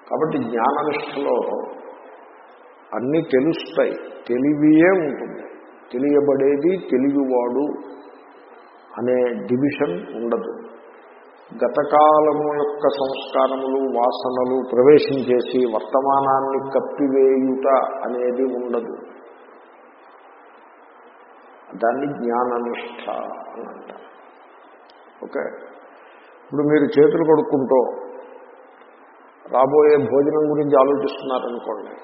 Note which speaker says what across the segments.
Speaker 1: కాబట్టి జ్ఞాననిష్టలో అన్నీ తెలుస్తాయి తెలివియే ఉంటుంది తెలియబడేది తెలియవాడు అనే డివిజన్ ఉండదు గతకాలము యొక్క సంస్కారములు వాసనలు ప్రవేశించేసి వర్తమానాన్ని కప్పివేయుట అనేది ఉండదు దాన్ని జ్ఞాననిష్ట అని అంటారు ఓకే ఇప్పుడు మీరు చేతులు కడుక్కుంటూ రాబోయే భోజనం గురించి ఆలోచిస్తున్నారనుకోండి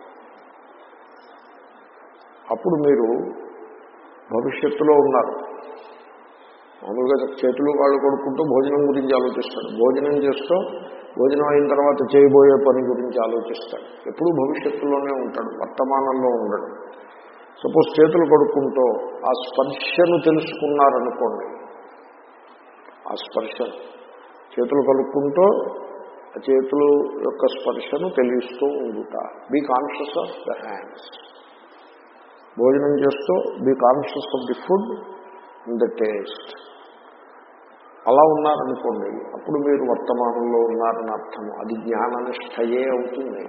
Speaker 1: అప్పుడు మీరు భవిష్యత్తులో ఉన్నారు మామూలుగా చేతులు కాళ్ళు కొడుకుంటూ భోజనం గురించి ఆలోచిస్తాడు భోజనం చేస్తూ భోజనం అయిన తర్వాత చేయబోయే పని గురించి ఆలోచిస్తాడు ఎప్పుడూ భవిష్యత్తులోనే ఉంటాడు వర్తమానంలో ఉండడు సపోజ్ చేతులు కడుక్కుంటూ ఆ స్పర్శను తెలుసుకున్నారనుకోండి ఆ స్పర్శను చేతులు కలుపుకుంటూ ఆ చేతుల యొక్క స్పర్శను తెలియస్తూ ఉండుట be conscious of the hands భోజనం చేస్తూ be conscious of the food in the taste అలా ఉన్నారనుకోండి అప్పుడు మీరు వర్తమానంలో ఉన్నారని అర్థం అది జ్ఞాననిష్టయే అవుతుంది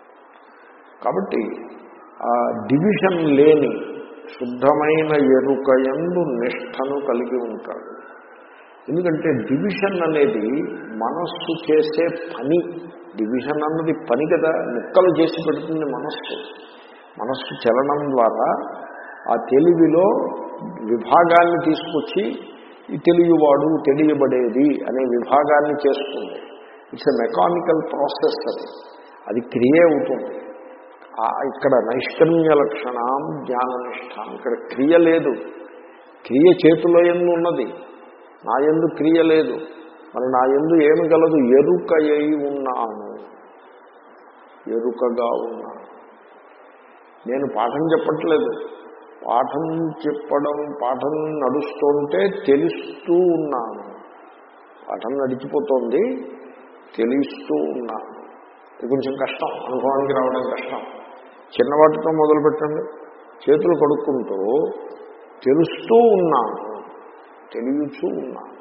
Speaker 1: కాబట్టి ఆ డివిజన్ లేని శుద్ధమైన ఎరుకయందు నిష్టను కలిగి ఉంటాడు ఎందుకంటే డివిజన్ అనేది మనస్సు చేసే పని డివిజన్ అన్నది పని కదా ముక్కలు చేసి పెడుతుంది మనస్సు మనస్సు చలనం ద్వారా ఆ తెలివిలో విభాగాన్ని తీసుకొచ్చి ఈ తెలియవాడు తెలియబడేది అనే విభాగాన్ని చేస్తుంది ఇట్స్ ఎ మెకానికల్ ప్రాసెస్ అది అది క్రియ అవుతుంది ఇక్కడ నైష్కర్మ్య లక్షణం జ్ఞాననిష్టాం ఇక్కడ క్రియ లేదు క్రియ చేతిలో ఎందు ఉన్నది నా ఎందు క్రియ లేదు మరి నా ఎందు ఏమి గలదు ఎరుక అయి ఉన్నాను ఎరుకగా ఉన్నాను నేను పాఠం చెప్పట్లేదు పాఠం చెప్పడం పాఠం నడుస్తుంటే తెలుస్తూ ఉన్నాను పాఠం నడిచిపోతుంది తెలుస్తూ ఉన్నాను ఇది కొంచెం కష్టం అనుభవానికి రావడం కష్టం చిన్నవాటితో మొదలు పెట్టండి చేతులు కడుక్కుంటూ తెలుస్తూ ఉన్నాను తెలియచూ ఉన్నాను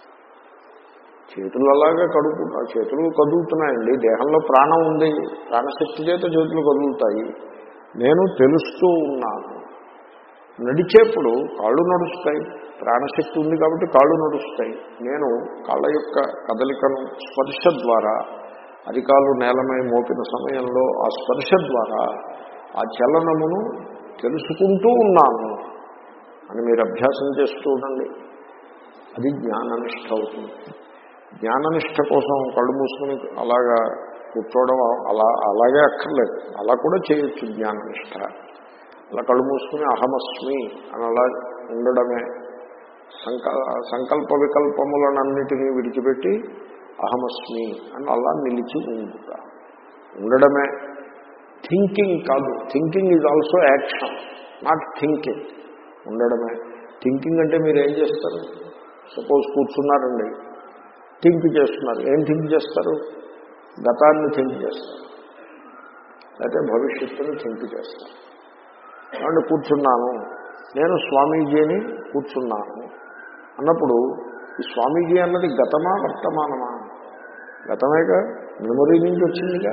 Speaker 1: చేతులు అలాగా కడుపు చేతులు కదులుతున్నాయండి దేహంలో ప్రాణం ఉంది ప్రాణశక్తి చేత చేతులు కదులుతాయి నేను తెలుస్తూ ఉన్నాను నడిచేప్పుడు కాళ్ళు నడుస్తాయి ప్రాణశక్తి ఉంది కాబట్టి కాళ్ళు నడుస్తాయి నేను కాళ్ళ యొక్క కదలికను స్పర్శ ద్వారా అరికాలు నేలమై మోపిన సమయంలో ఆ స్పర్శ ద్వారా ఆ చలనమును తెలుసుకుంటూ ఉన్నాను అని మీరు అభ్యాసం చేస్తూ ఉండండి అది జ్ఞాననిష్ట అవుతుంది జ్ఞాననిష్ట కోసం కళ్ళు మూసుకుని అలాగా కూర్చోవడం అలా అలాగే అక్కర్లేదు అలా కూడా చేయొచ్చు జ్ఞాననిష్ట అలా కళ్ళు మూసుకుని అహమస్మి అని అలా ఉండడమే సంకల్ సంకల్ప వికల్పములనన్నిటినీ విడిచిపెట్టి అహమస్మి అని అలా నిలిచి ఉండుట ఉండడమే థింకింగ్ కాదు thinking is also action not thinking ఉండడమే థింకింగ్ అంటే మీరు ఏం చేస్తారు సపోజ్ కూర్చున్నారండి థింక్ చేస్తున్నారు ఏం థింక్ చేస్తారు గతాన్ని థింక్ చేస్తారు అయితే భవిష్యత్తుని థింక్ చేస్తారు కాబట్టి కూర్చున్నాను నేను స్వామీజీని కూర్చున్నాను అన్నప్పుడు ఈ స్వామీజీ అన్నది గతమా వర్తమానమా గతమేగా మెమొరీ నుంచి వచ్చిందిగా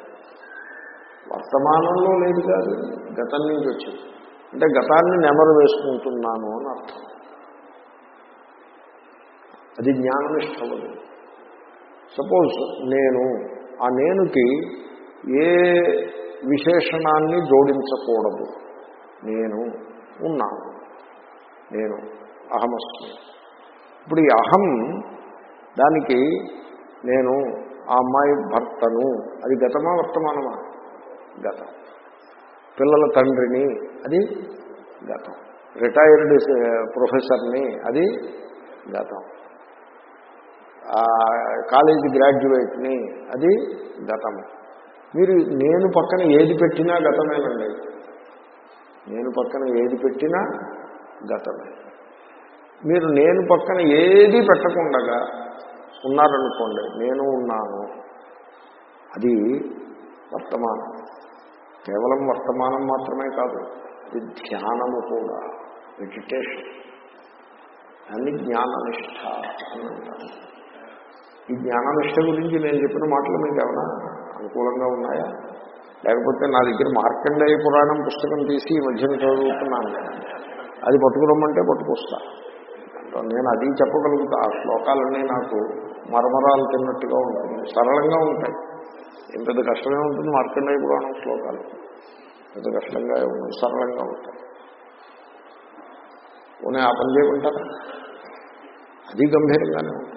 Speaker 1: వర్తమానంలో లేదు కాదు గతం నుంచి వచ్చింది అంటే గతాన్ని నెమరు వేసుకుంటున్నాను అని అర్థం అది జ్ఞాననిష్టవదు సపోజ్ నేను ఆ నేనుకి ఏ విశేషణాన్ని జోడించకూడదు నేను ఉన్నాను నేను అహమస్మి ఇప్పుడు ఈ అహం దానికి నేను ఆ అమ్మాయి భర్తను అది గతమా వర్తమానమా గతం పిల్లల తండ్రిని అది గతం రిటైర్డ్ ప్రొఫెసర్ని అది గతం కాలేజీ గ్రాడ్యుయేట్ని అది గతము మీరు నేను పక్కన ఏది పెట్టినా గతమేనండి నేను పక్కన ఏది పెట్టినా గతమే మీరు నేను పక్కన ఏది పెట్టకుండా ఉన్నారనుకోండి నేను ఉన్నాను అది వర్తమానం కేవలం వర్తమానం మాత్రమే కాదు ఇది ధ్యానము కూడా మెడిటేషన్ దాన్ని జ్ఞాననిష్ట అని అంటారు ఈ జ్ఞాననిష్ట గురించి నేను చెప్పిన మాటలు మీకు ఏమైనా అనుకూలంగా ఉన్నాయా లేకపోతే నా దగ్గర మార్కండేయ పురాణం పుస్తకం తీసి ఈ మధ్యన చదువుతున్నాను అది పట్టుకురమ్మంటే పట్టుకొస్తా నేను అది చెప్పగలుగుతా ఆ శ్లోకాలన్నీ నాకు మరమరాలు తిన్నట్టుగా ఉంటుంది సరళంగా ఉంటాయి ఏం పెద్ద కష్టమే ఉంటుంది మార్కండేయ పురాణం శ్లోకాలు పెద్ద కష్టంగా ఉంటుంది సరళంగా ఉంటాయి పోనీ ఆ పని చేయమంటారా అది గంభీరంగానే ఉంటుంది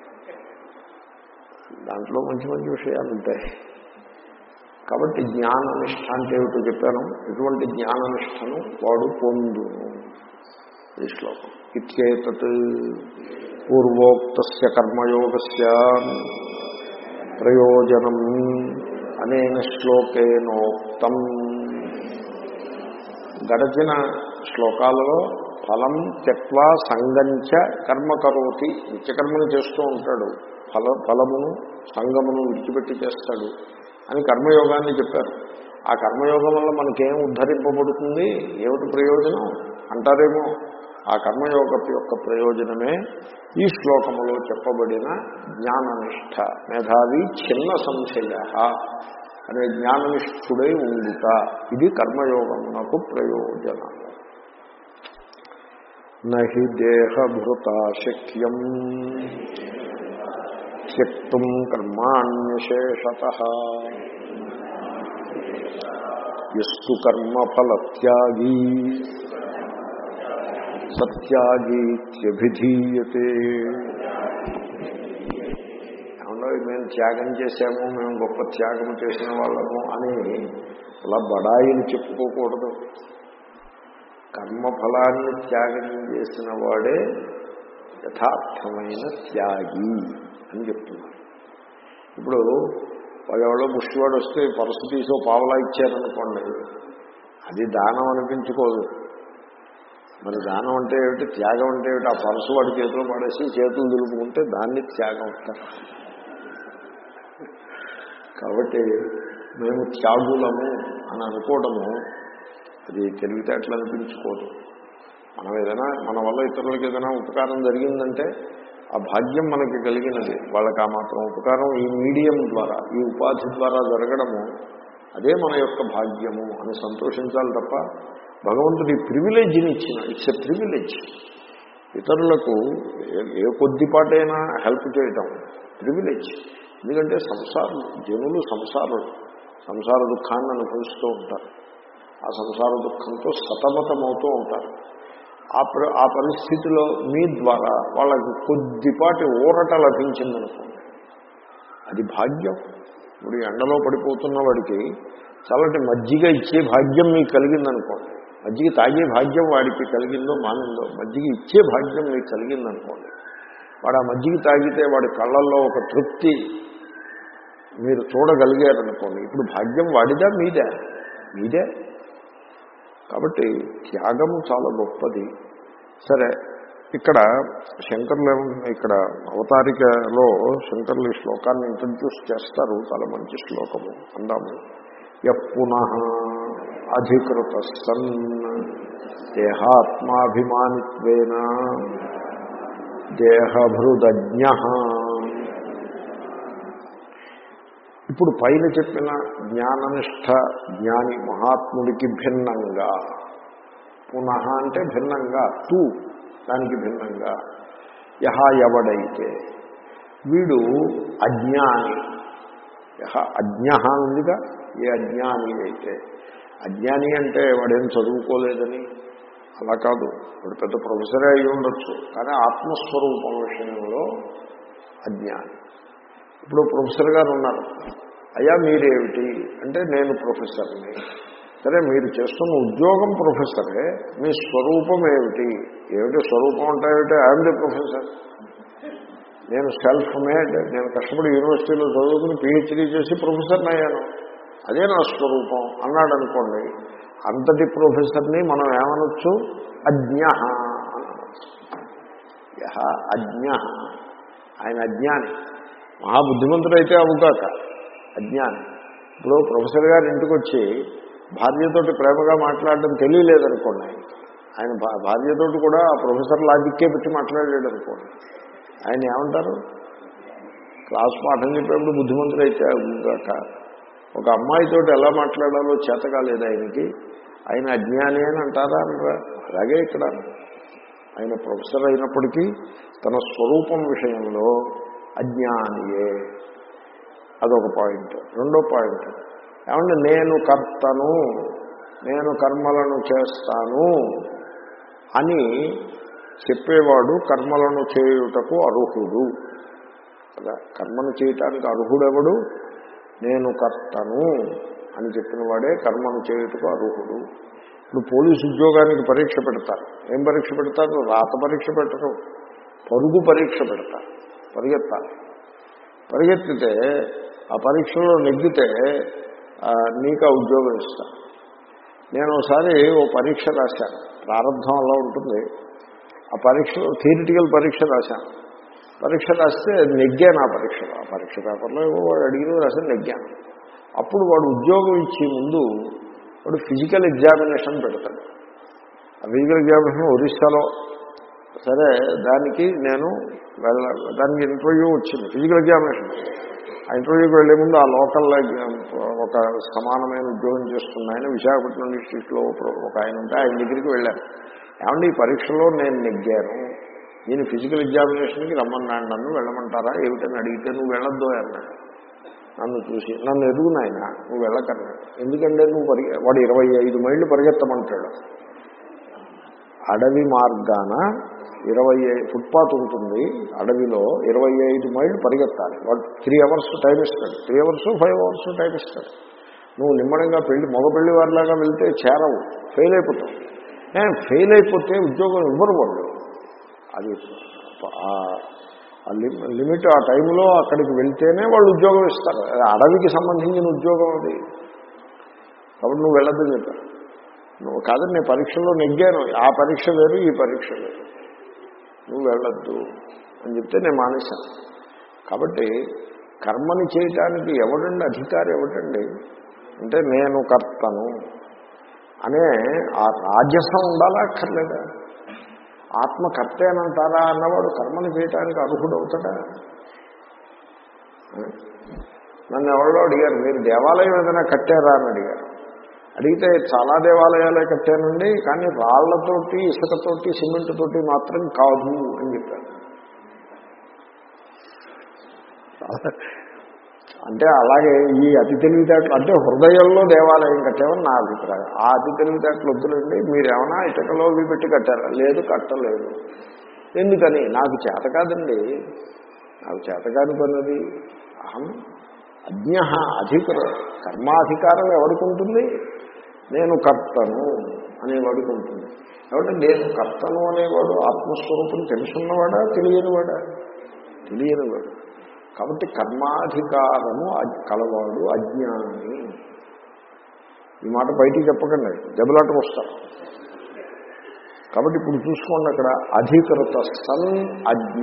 Speaker 1: దాంట్లో మంచి మంచి విషయాలు ఉంటాయి కాబట్టి జ్ఞాననిష్ట అంటే ఏమిటో చెప్పాను ఇటువంటి జ్ఞాననిష్టను వాడు పొందును ఈ శ్లోకం ఇత్యేతత్ పూర్వోక్త కర్మయోగస్య ప్రయోజనం అనేన శ్లోకేనోక్తం గడచిన శ్లోకాలలో ఫలం త్యక్వా సంగంచ కర్మ కరోతి నిత్యకర్మను చేస్తూ ఉంటాడు ఫల ఫలమును సంగమును విడిచిపెట్టి చేస్తాడు అని కర్మయోగాన్ని చెప్పారు ఆ కర్మయోగం వల్ల మనకేం ఉద్ధరింపబడుతుంది ఏమిటి ప్రయోజనం అంటారేమో ఆ కర్మయోగ యొక్క ప్రయోజనమే ఈ శ్లోకములో చెప్పబడిన జ్ఞాననిష్ట మేధావి చిన్న సంశయ అనే జ్ఞాననిష్ఠుడై ఉండుట ఇది కర్మయోగమునకు ప్రయోజనము నహి దేహభృత శక్యం త్యక్తుం కర్మాణ్యశేషత ఎస్సు కర్మఫలత్యాగీ సత్యాగీత్యభిధీయతే ఏమన్నా మేము త్యాగం చేశాము మేము గొప్ప త్యాగం చేసిన వాళ్ళము అని అలా బడాయిలు చెప్పుకోకూడదు కర్మఫలాన్ని త్యాగం చేసిన వాడే యథార్థమైన త్యాగి అని చెప్తున్నారు ఇప్పుడు వాడెవడో ముష్టివాడు వస్తే పరసు తీసో పావలా ఇచ్చారనుకోండి అది దానం అనిపించుకోదు మరి దానం అంటే ఏమిటి త్యాగం అంటే ఏమిటి ఆ పరసు వాడి చేతిలో పడేసి చేతులు దులుపుకుంటే దాన్ని త్యాగం అంటారు కాబట్టి మేము త్యాగులము అని అనుకోవడము అది తెలివితేటలు అనిపించుకోదు మనం ఏదైనా మన వల్ల ఇతరులకు ఏదైనా ఉపకారం జరిగిందంటే ఆ భాగ్యం మనకి కలిగినది వాళ్ళకి ఆ మాత్రం ఉపకారం ఈ మీడియం ద్వారా ఈ ఉపాధి ద్వారా జరగడము అదే మన యొక్క భాగ్యము అని సంతోషించాలి తప్ప భగవంతుడి ప్రివిలేజ్ని ఇచ్చిన ఇట్స్ ఎ ప్రివిలేజ్ ఇతరులకు ఏ- ఏ కొద్దిపాటైనా హెల్ప్ చేయటం ప్రివిలేజ్ ఎందుకంటే సంసారం జనులు సంసారులు సంసార దుఃఖాన్ని అనుభవిస్తూ ఉంటారు ఆ సంసార దుఃఖంతో సతమతమవుతూ ఉంటారు ఆ ప్ర ఆ పరిస్థితిలో మీ ద్వారా వాళ్ళకి కొద్దిపాటి ఊరట లభించిందనుకోండి అది భాగ్యం ఇప్పుడు ఈ ఎండలో పడిపోతున్న వాడికి చల్లటి మజ్జిగ ఇచ్చే భాగ్యం మీకు కలిగిందనుకోండి మజ్జిగ తాగే భాగ్యం వాడికి కలిగిందో మానిందో మజ్జిగ ఇచ్చే భాగ్యం మీకు కలిగిందనుకోండి వాడు ఆ మజ్జిగ తాగితే వాడి కళ్ళల్లో ఒక తృప్తి మీరు చూడగలిగారనుకోండి ఇప్పుడు భాగ్యం వాడిదా మీదే మీదే కాబట్టి త్యాగము చాలా గొప్పది సరే ఇక్కడ శంకర్లు ఏమ- ఇక్కడ అవతారికలో శంకర్లు ఈ శ్లోకాన్ని ఇంట్రడ్యూస్ చేస్తారు చాలా మంచి శ్లోకము అందాము యఃపునః అధికృత సన్ దేహాత్మాభిమానిత్వేన దేహభృదజ్ఞ ఇప్పుడు పైన చెప్పిన జ్ఞాననిష్ట జ్ఞాని మహాత్ముడికి భిన్నంగా పునః అంటే భిన్నంగా తూ దానికి భిన్నంగా యహ ఎవడైతే వీడు అజ్ఞాని యహ అజ్ఞ ఉందిగా ఏ అజ్ఞాని అయితే అజ్ఞాని అంటే వాడేం చదువుకోలేదని అలా కాదు వాడు పెద్ద ప్రొఫెసరే అయి ఉండొచ్చు కానీ ఆత్మస్వరూపం విషయంలో అజ్ఞాని ఇప్పుడు ప్రొఫెసర్ గారు ఉన్నారు అయ్యా మీరేమిటి అంటే నేను ప్రొఫెసర్ని సరే మీరు చేస్తున్న ఉద్యోగం ప్రొఫెసరే మీ స్వరూపం ఏమిటి ఏమిటి స్వరూపం అంటే ఏమిటి ఐఎమ్ ది ప్రొఫెసర్ నేను సెల్ఫ్ మేడ్ నేను కష్టపడి యూనివర్సిటీలో చదువుకుని పిహెచ్డీ చేసి ప్రొఫెసర్ని అయ్యాను అదే నా స్వరూపం అన్నాడు అనుకోండి అంతటి ప్రొఫెసర్ని మనం ఏమనొచ్చు అజ్ఞ అనవచ్చు యహ అజ్ఞ ఆయన అజ్ఞాని మహాబుద్ధిమంతుడైతే అవుగాక అజ్ఞాని ఇప్పుడు ప్రొఫెసర్ గారు ఇంటికి వచ్చి భార్యతోటి ప్రేమగా మాట్లాడడం తెలియలేదనుకోండి ఆయనకి. ఆయన భా- భార్యతోటి కూడా ఆ ప్రొఫెసర్ లాజిక్కే పెట్టి మాట్లాడలేడు అనుకోండి ఆయన ఏమంటారు క్లాస్ పాఠం చెప్పేప్పుడు బుద్ధిమంతుడైతే అవుగాక ఒక అమ్మాయితో ఎలా మాట్లాడాలో చేత కాలేదు ఆయనకి ఆయన అజ్ఞాని అని అంటారా అనరా అలాగే ఇక్కడ ఆయన ప్రొఫెసర్ అయినప్పటికీ తన స్వరూపం విషయంలో అజ్ఞానియే అదొక పాయింట్ రెండో పాయింట్ ఏమంటే నేను కర్తను నేను కర్మలను చేస్తాను అని చెప్పేవాడు కర్మలను చేయుటకు అర్హుడు కదా కర్మను చేయటానికి అర్హుడెవడు నేను కర్తను అని చెప్పిన వాడే కర్మను చేయుటకు అర్హుడు ఇప్పుడు పోలీసు ఉద్యోగానికి పరీక్ష పెడతారు ఏం పరీక్ష పెడతారు రాత పరీక్ష పెట్టరు పరుగు పరీక్ష పెడతారు పరిగెత్తాలి పరిగెత్తితే ఆ పరీక్షలో నెగ్గితే ఆ, నీకు ఆ ఉద్యోగం ఇస్తాను నేను ఒకసారి ఓ పరీక్ష రాశాను ప్రారంభం అలా ఉంటుంది ఆ పరీక్షలో థియరిటికల్ పరీక్ష రాశాను పరీక్ష రాస్తే నెగ్గాను ఆ పరీక్షలో ఆ పరీక్ష పేపర్లో ఏవో వాడు అడిగిన రాసి నెగ్గాను అప్పుడు వాడు ఉద్యోగం ఇచ్చే ముందు వాడు ఫిజికల్ ఎగ్జామినేషన్ పెడతాడు ఆ ఫిజికల్ ఎగ్జామినేషన్ ఒరిస్సాలో సరే దానికి నేను వెళ్ళ దానికి ఇంటర్వ్యూ వచ్చింది ఫిజికల్ ఎగ్జామినేషన్ ఆ ఇంటర్వ్యూకి వెళ్లే ముందు ఆ లోకల్ ఒక సమానమైన ఉద్యోగం చేస్తున్న ఆయన విశాఖపట్నం డిస్టిక్లో ఒక ఆయన ఉంటే ఆయన దగ్గరికి వెళ్ళాను ఏమంటే ఈ పరీక్షలో నేను నెగ్గాను నేను ఫిజికల్ ఎగ్జామినేషన్కి రమ్మన్నాను నన్ను వెళ్ళమంటారా ఏమిటని అడిగితే నువ్వు వెళ్ళొద్దు అన్నాడు నన్ను చూసి నన్ను ఎదుగు నాయన నువ్వు వెళ్ళకన్నాడు ఎందుకంటే నువ్వు పరిగె వాడు ఇరవై ఐదు మైళ్ళు పరిగెత్తమంటాడు అడవి మార్గాన ఇరవై ఫుట్పాత్ ఉంటుంది అడవిలో ఇరవై ఐదు మైళ్ళు పరిగెత్తాలి వాడు త్రీ అవర్స్ టైం ఇస్తాడు three hours five hours time ఇస్తాడు నువ్వు నిమ్మడంగా పెళ్లి మగ పెళ్లి వారిలాగా వెళ్తే చేరవు ఫెయిల్ అయిపోతావు ఏ, ఫెయిల్ అయిపోతే ఉద్యోగం ఇవ్వరు వాళ్ళు అది ఆ- ఆ లిమ్- లిమిట్ ఆ టైంలో అక్కడికి వెళ్తేనే వాళ్ళు ఉద్యోగం ఇస్తారు అది అడవికి సంబంధించిన ఉద్యోగం అది కాబట్టి నువ్వు వెళ్ళొద్దని చెప్పారు నువ్వు కాదని నేను పరీక్షలో నెగ్గాను ఆ పరీక్ష వేరు ఈ పరీక్ష వేరు నువ్వు వెళ్ళొద్దు అని చెప్తే నేను మానేశాను కాబట్టి కర్మని చేయటానికి ఎవడండి అధికారి ఎవడండి అంటే నేను కర్తను అనే ఆ రాజసం ఉండాలా అక్కర్లేదా ఆత్మకర్తే అని అంటారా అన్నవాడు కర్మని చేయటానికి అర్హుడవుతాడా నన్ను ఎవరో అడిగారు మీరు దేవాలయం ఏదైనా కట్టారా అని అడిగారు అడిగితే చాలా దేవాలయాలే కట్టానండి కానీ రాళ్లతోటి ఇసుకతోటి సిమెంట్ తోటి మాత్రం కాదు అని చెప్పారు అంటే అలాగే ఈ అతి తెలివితేటలు అంటే హృదయంలో దేవాలయం కట్టామని నా అభిప్రాయం ఆ అతి తెలివితేటలు వద్దులండి మీరేమైనా ఇటుకలో అవి పెట్టి కట్టారా లేదు కట్టలేదు ఎందుకని నాకు చేత కాదండి నాకు చేత కాని పన్నది అహం అజ్ఞ అధికర కర్మాధికారం ఎవరికి ఉంటుంది నేను కర్తను అనేవాడికి ఉంటుంది కాబట్టి నేను కర్తను అనేవాడు ఆత్మస్వరూపం తెలుసున్నవాడా తెలియనివాడా తెలియనివాడు కాబట్టి కర్మాధికారము అజ్- కలవాడు అజ్ఞాని ఈ మాట బయటికి చెప్పకండి దెబ్బలాటకు వస్తారు కాబట్టి ఇప్పుడు చూసుకోండి అక్కడ అధికృత సన్ అజ్ఞ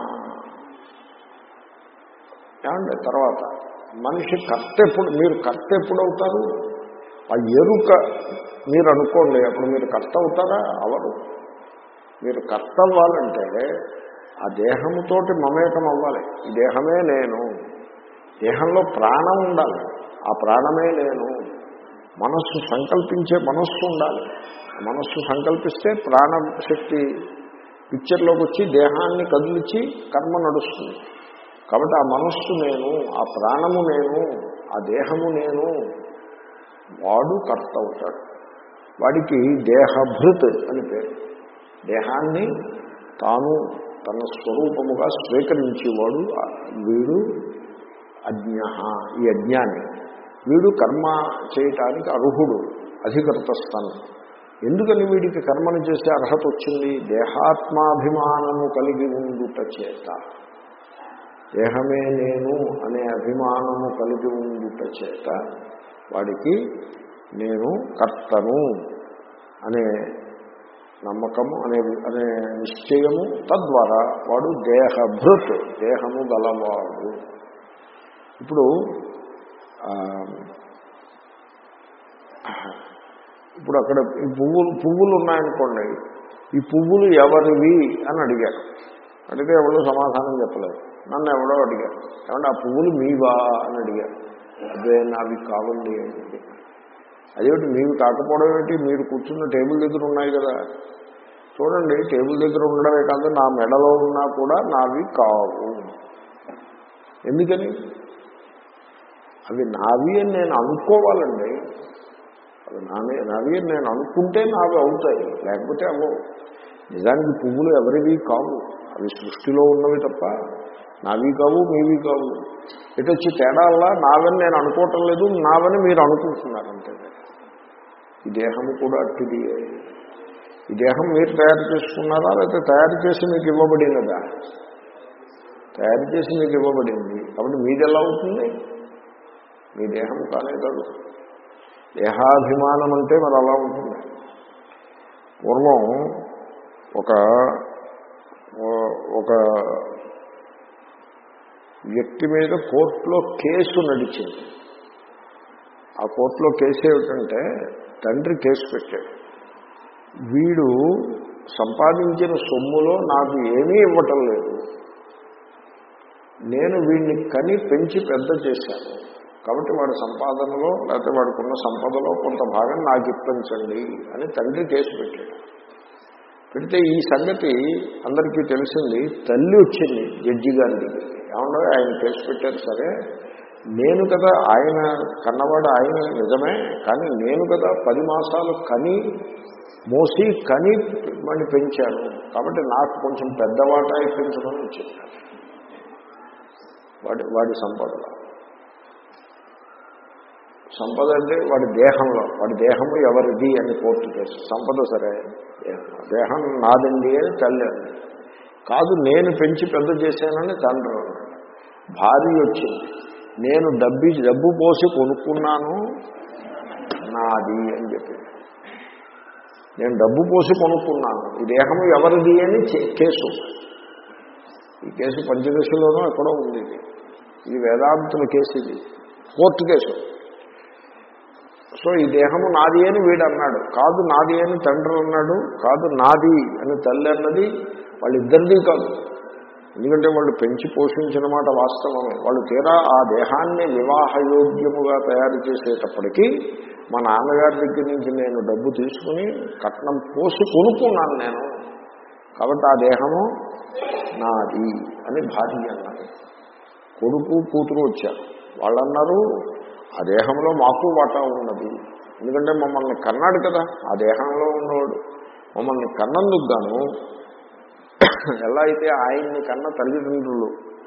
Speaker 1: ఏమండి తర్వాత మనిషి కర్త ఎప్పుడు మీరు కర్త ఎప్పుడు అవుతారు ఆ ఎరుక మీరు అనుకోండి అప్పుడు మీరు కర్త అవుతారా అవరు మీరు కర్త అవ్వాలంటే ఆ దేహముతోటి మమేకం అవ్వాలి ఈ దేహమే నేను దేహంలో ప్రాణం ఉండాలి ఆ ప్రాణమే నేను మనస్సు సంకల్పించే మనస్సు ఉండాలి ఆ మనస్సు సంకల్పిస్తే ప్రాణశక్తి పిక్చర్లోకి వచ్చి దేహాన్ని కదిలించి కర్మ నడుస్తుంది కాబట్టి ఆ మనస్సు నేను ఆ ప్రాణము నేను ఆ దేహము నేను వాడు కర్త అవుతాడు వాడికి దేహభృత్ అని పేరు దేహాన్ని తాను తన స్వరూపముగా స్వీకరించేవాడు ఆ వీడు అజ్ఞ ఈ అజ్ఞాని వీడు కర్మ చేయటానికి అర్హుడు అధికృతస్థానం ఎందుకని వీడికి కర్మను చేసే అర్హత వచ్చింది దేహాత్మాభిమానము కలిగి ఉండుట చేత దేహమే నేను అనే అభిమానము కలిగి ఉండుట చేత వాడికి నేను కర్తను అనే నమ్మకము అనే అనే నిశ్చయము తద్వారా వాడు దేహభృత్ దేహము గలవాడు ఇప్పుడు ఆ, ఇప్పుడు అక్కడ ఈ పువ్వులు పువ్వులు ఉన్నాయనుకోండి ఈ పువ్వులు ఎవరివి అని అడిగారు అడిగితే ఎవరో సమాధానం చెప్పలేదు నన్ను ఎవడో అడిగారు ఏమంటే ఆ పువ్వులు మీవా అని అడిగారు అదే నావి కావండి అంటే అదేమిటి మీరు కాకపోవడం ఏమిటి మీరు కూర్చున్న టేబుల్ దగ్గర ఉన్నాయి కదా చూడండి టేబుల్ దగ్గర ఉండడమే కాదు నా మెడలో ఉన్నా కూడా నావి కావు ఎందుకని అవి నావి అని నేను అనుకోవాలండి అవి నానే నావి అని నేను అనుకుంటే నావి అవుతాయి లేకపోతే అవ్వవు నిజానికి పువ్వులు ఎవరివి కావు అవి సృష్టిలో ఉన్నవి తప్ప నావి కావు మీవి కావు ఇటు వచ్చి తేడాల్లా నావని నేను అనుకోవటం లేదు నావని మీరు అనుకుంటున్నారు అంతే ఈ దేహము కూడా అట్టిది ఈ దేహం మీరు తయారు చేసుకున్నారా లేకపోతే తయారు చేసి మీకు ఇవ్వబడినదా తయారు చేసి మీకు ఇవ్వబడింది కాబట్టి మీది ఎలా అవుతుంది మీ దేహం కానే కాదు దేహాభిమానం అంటే మరి అలా ఉంటుంది పూర్వం ఒక ఒక వ్యక్తి మీద కోర్టులో కేసు నడిచింది ఆ కోర్టులో కేసు ఏమిటంటే తండ్రి కేసు పెట్టాడు వీడు సంపాదించిన సొమ్ములో నాకు ఏమీ ఇవ్వటం లేదు నేను వీడిని కని పెంచి పెద్ద చేశాను కాబట్టి వాడి సంపాదనలో లేకపోతే వాడికున్న సంపదలో కొంత భాగం నాకు ఇప్పించండి అని తండ్రి కేసు పెట్టాడు పెడితే ఈ సంగతి అందరికీ తెలిసింది తల్లి వచ్చింది జడ్జి గారి దగ్గరికి ఏమన్నా ఆయన కేసు పెట్టారు సరే నేను కదా ఆయన కన్నవాడు ఆయన నిజమే కానీ నేను కదా పది మాసాలు కని మోసి కని మళ్ళీ పెంచాను కాబట్టి నాకు కొంచెం పెద్దవాటా ఇప్పించమని చెప్పాను వాడి వాడి సంపదలో సంపద అంటే వాడి దేహంలో వాడి దేహము ఎవరిది అని కోర్టు కేసు సంపద సరే దేహం నాదండి అని తల్లి అంది కాదు నేను పెంచి పెద్ద చేశానని తండ్రి అన్నాడు భార్య వచ్చింది నేను డబ్బి డబ్బు పోసి కొనుక్కున్నాను నాది అని చెప్పింది నేను డబ్బు పోసి కొనుక్కున్నాను ఈ దేహము ఎవరిది అని కేసు ఈ కేసు పంచదశలోనూ ఎక్కడో ఉంది ఇది ఇది వేదాంతుల కేసు ఇది కోర్టు కేసు సో ఈ దేహము నాది అని వీడు అన్నాడు కాదు నాది అని తండ్రి అన్నాడు కాదు నాది అని తల్లి అన్నది వాళ్ళిద్దరిది కాదు ఎందుకంటే వాళ్ళు పెంచి పోషించిన మాట వాస్తవమే వాళ్ళు తీరా ఆ దేహాన్ని వివాహయోగ్యముగా తయారు చేసేటప్పటికీ మా నాన్నగారి దగ్గర నుంచి నేను డబ్బు తీసుకుని కట్నం పోసి కొనుక్కున్నాను నేను కాబట్టి ఆ దేహము నాది అని భార్య అన్నారు కొడుకు కూతురు వచ్చారు వాళ్ళు అన్నారు ఆ దేహంలో మాకు వాటా ఉన్నది ఎందుకంటే మమ్మల్ని కన్నాడు కదా ఆ దేహంలో ఉన్నవాడు మమ్మల్ని కన్నందుకు గాను ఎలా అయితే ఆయన్ని కన్న తల్లిదండ్రులు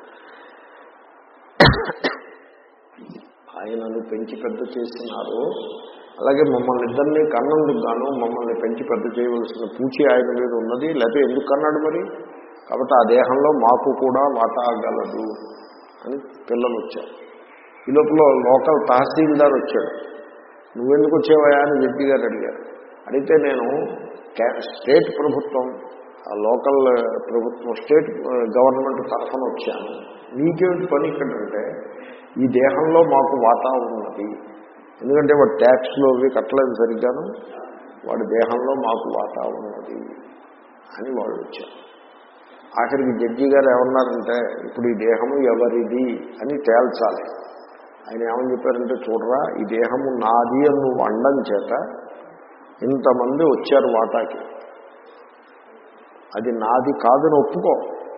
Speaker 1: ఆయనను పెంచి పెద్ద చేసినారు అలాగే మమ్మల్ని ఇద్దరిని కన్నందుకు గాను మమ్మల్ని పెంచి పెద్ద చేయవలసిన పూచి ఆయన మీద ఉన్నది లేకపోతే ఎందుకు కన్నాడు మరి కాబట్టి ఆ దేహంలో మాకు కూడా వాటా గలదు అని పిల్లలు వచ్చారు ఈ లోపల లోకల్ తహసీల్దార్ వచ్చాడు నువ్వెందుకు వచ్చావా అని జడ్జి గారు అడిగారు అడిగితే నేను స్టేట్ ప్రభుత్వం లోకల్ ప్రభుత్వం స్టేట్ గవర్నమెంట్ తరఫున వచ్చాను నీకేమిటి పని ఇక్కడంటే ఈ దేహంలో మాకు వాటా ఉన్నది ఎందుకంటే వాడు ట్యాక్స్లో అవి కట్టలేదు సరిగ్గాను వాడి దేహంలో మాకు వాటా ఉన్నది అని వాళ్ళు వచ్చారు ఆఖరికి జడ్జి గారు ఏమన్నారంటే ఇప్పుడు ఈ దేహము ఎవరిది అని తేల్చాలి ఆయన ఏమని చెప్పారంటే చూడరా ఈ దేహము నాది అని నువ్వు అండం చేత ఇంతమంది వచ్చారు వాటాకి అది నాది కాదని ఒప్పుకో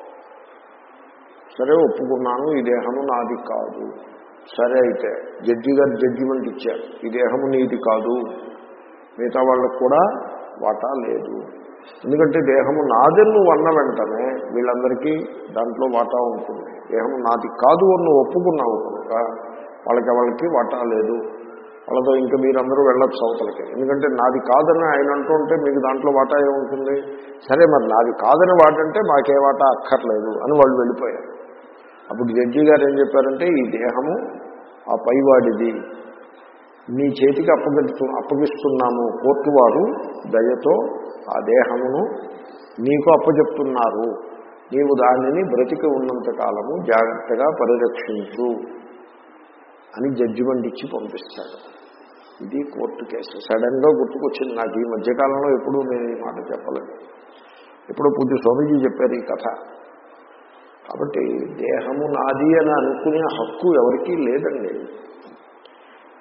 Speaker 1: సరే ఒప్పుకున్నాను ఈ దేహము నాది కాదు సరే అయితే జడ్జి గారు జడ్జిమెంట్ ఇచ్చారు ఈ దేహము నీది కాదు మిగతా వాళ్ళకు కూడా వాటా లేదు ఎందుకంటే దేహము నాదని నువ్వు అన్న వెంటనే వీళ్ళందరికీ దాంట్లో వాటా ఉంటుంది దేహము నాది కాదు అని నువ్వు ఒప్పుకున్నావు కనుక వాళ్ళకి వాళ్ళకి వాటా లేదు వాళ్ళతో ఇంకా మీరందరూ వెళ్ళొచ్చు అవతలకి ఎందుకంటే నాది కాదని ఆయన అంటుంటే మీకు దాంట్లో వాటా ఏముంటుంది సరే మరి నాది కాదని వాటంటే మాకే వాటా అక్కర్లేదు అని వాళ్ళు వెళ్ళిపోయారు అప్పుడు జడ్జి గారు ఏం చెప్పారంటే ఈ దేహము ఆ పైవాడిది నీ చేతికి అప్పగిస్తు అప్పగిస్తున్నాము కోర్టు వారు దయతో ఆ దేహమును నీకు అప్పచెప్తున్నారు నీవు దానిని బ్రతికి ఉన్నంత కాలము జాగ్రత్తగా పరిరక్షించు అని జడ్జిమెంట్ ఇచ్చి పంపిస్తాడు ఇది కోర్టు కేసు సడన్గా గుర్తుకొచ్చింది నాకు ఈ మధ్యకాలంలో ఎప్పుడూ నేను ఈ మాట చెప్పలేదు ఎప్పుడో పూజ స్వామీజీ చెప్పారు ఈ కథ కాబట్టి దేహము నాది అని అనుకునే హక్కు ఎవరికీ లేదండి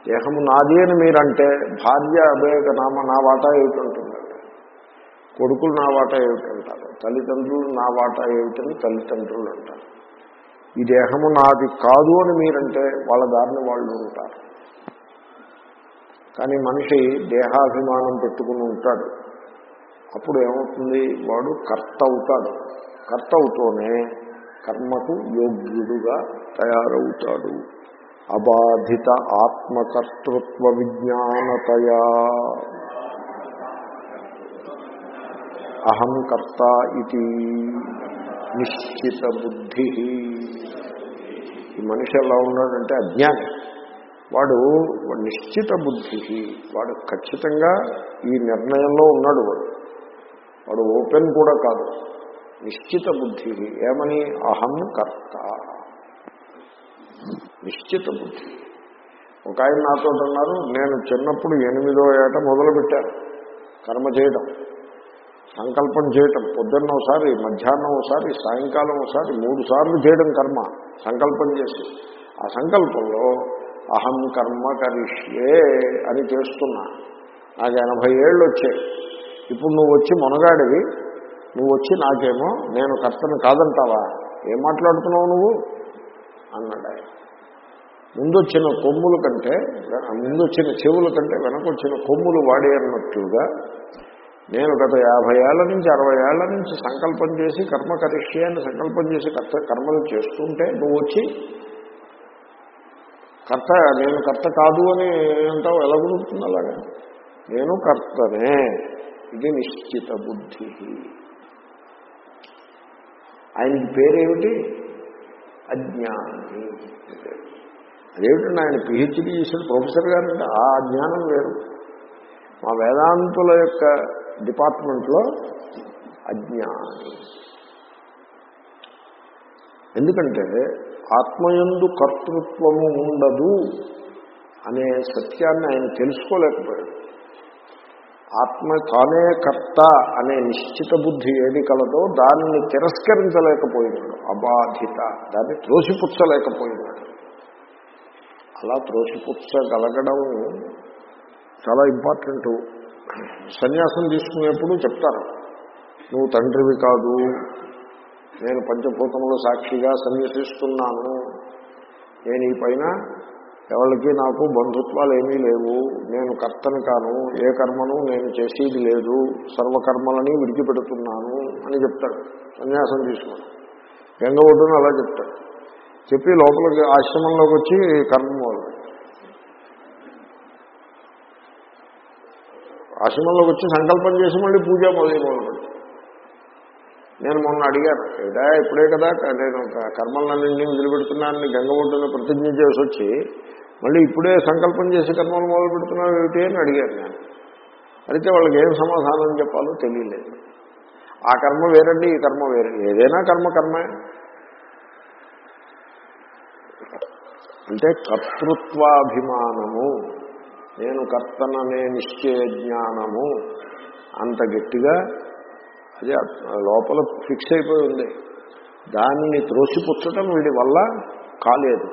Speaker 1: దేహము నాది అని మీరంటే భార్య అభేక నామ నా వాటా ఏమిటంటున్నారు కొడుకులు నా వాటా ఏమిటంటారు తల్లిదండ్రులు నా వాటా ఏమిటని తల్లిదండ్రులు అంటారు ఈ దేహము నాది కాదు అని మీరంటే వాళ్ళ దారిని వాళ్ళు ఉంటారు కానీ మనిషి దేహాభిమానం పెట్టుకుని ఉంటాడు అప్పుడు ఏమవుతుంది వాడు కర్త అవుతాడు కర్త అవుతూనే కర్మకు యోగ్యుడుగా తయారవుతాడు అబాధిత ఆత్మకర్తృత్వ విజ్ఞానతయా అహం కర్త ఇది నిశ్చిత బుద్ధి ఈ మనిషి ఎలా ఉన్నాడంటే అజ్ఞాని వాడు నిశ్చిత బుద్ధి వాడు ఖచ్చితంగా ఈ నిర్ణయంలో ఉన్నాడు వాడు వాడు ఓపెన్ కూడా కాదు నిశ్చిత బుద్ధి ఏమని అహం కర్త నిశ్చిత బుద్ధి ఒక ఆయన నాతో అన్నారు నేను చిన్నప్పుడు ఎనిమిదో ఏట మొదలుపెట్టాను కర్మ చేయడం సంకల్పం చేయటం పొద్దున్న ఒకసారి మధ్యాహ్నం ఒకసారి సాయంకాలం ఒకసారి మూడు సార్లు చేయడం కర్మ సంకల్పం చేసి ఆ సంకల్పంలో అహం కర్మ కరిష్యే అని చేస్తున్నా నాకు ఎనభై ఏళ్ళు వచ్చాయి ఇప్పుడు నువ్వు వచ్చి మొనగాడివి నువ్వు వచ్చి నాకేమో నేను కర్తను కాదంటావా ఏం మాట్లాడుతున్నావు నువ్వు అన్నాడు ఆయన ముందొచ్చిన కొమ్ముల కంటే ముందొచ్చిన చెవుల కంటే వెనకొచ్చిన కొమ్ములు వాడే అన్నట్లుగా నేను గత యాభై ఏళ్ల నుంచి అరవై ఏళ్ల నుంచి సంకల్పం చేసి కర్మ కరిష్యాన్ని సంకల్పం చేసి కర్త కర్మలు చేస్తుంటే నువ్వు వచ్చి కర్త నేను కర్త కాదు అని అంటావు ఎలా కుదురుతుంది అలాగా నేను కర్తనే ఇది నిశ్చిత బుద్ధి ఆయనకి పేరేమిటి అజ్ఞాని అదేమిటండి ఆయన పిహెచ్డీ చేసిన ప్రొఫెసర్ గారంటే ఆ జ్ఞానం వేరు మా వేదాంతుల యొక్క డిపార్ట్మెంట్లో అజ్ఞాని ఎందుకంటే ఆత్మయందు కర్తృత్వము ఉండదు అనే సత్యాన్ని ఆయన తెలుసుకోలేకపోయాడు ఆత్మ తానే కర్త అనే నిశ్చిత బుద్ధి ఏది కలదో దానిని తిరస్కరించలేకపోయినాడు అబాధిత దాన్ని త్రోసిపుచ్చలేకపోయినాడు అలా త్రోసిపుచ్చగలగడం చాలా ఇంపార్టెంట్ సన్యాసం తీసుకునేప్పుడు చెప్తారు నువ్వు తండ్రివి కాదు నేను పంచభూతముల సాక్షిగా సన్యసిస్తున్నాను నేను ఈ పైన ఎవరికి నాకు బంధుత్వాలు ఏమీ లేవు నేను కర్తను కాను ఏ కర్మను నేను చేసేది లేదు సర్వకర్మలని విడిచిపెడుతున్నాను అని చెప్తాడు సన్యాసం తీసుకుని గంగ ఒడ్డున అలా చెప్తాడు చెప్పి లోపలికి ఆశ్రమంలోకి వచ్చి కర్మ మొదలు ఆశ్రమంలోకి వచ్చి సంకల్పం చేసి మళ్ళీ పూజ మొదలు మొదలు నేను మొన్న అడిగాను ఏదా ఇప్పుడే కదా నేను కర్మలన్నింటినీ వదిలిపెడుతున్నానని గంగ ఒడ్డున ప్రతిజ్ఞ చేసి వచ్చి మళ్ళీ ఇప్పుడే సంకల్పం చేసి కర్మలు మొదలు పెడుతున్నావు ఏమిటి అని అడిగాను నేను అయితే వాళ్ళకి ఏం సమాధానం చెప్పాలో తెలియలేదు ఆ కర్మ వేరండి ఈ కర్మ వేరే ఏదైనా కర్మ కర్మే అంటే కర్తృత్వాభిమానము నేను కర్తననే నిశ్చయ జ్ఞానము అంత గట్టిగా అది లోపల ఫిక్స్ అయిపోయి ఉంది దానిని త్రోసిపుచ్చటం వీడి వల్ల కాలేదు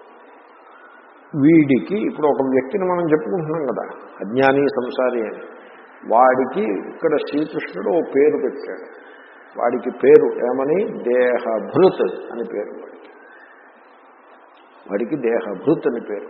Speaker 1: వీడికి ఇప్పుడు ఒక వ్యక్తిని మనం చెప్పుకుంటున్నాం కదా అజ్ఞాని సంసారి అని వాడికి ఇక్కడ శ్రీకృష్ణుడు ఓ పేరు పెట్టాడు వాడికి పేరు ఏమని దేహభృత్ అని పేరు వాడికి వాడికి దేహభృత్ అని పేరు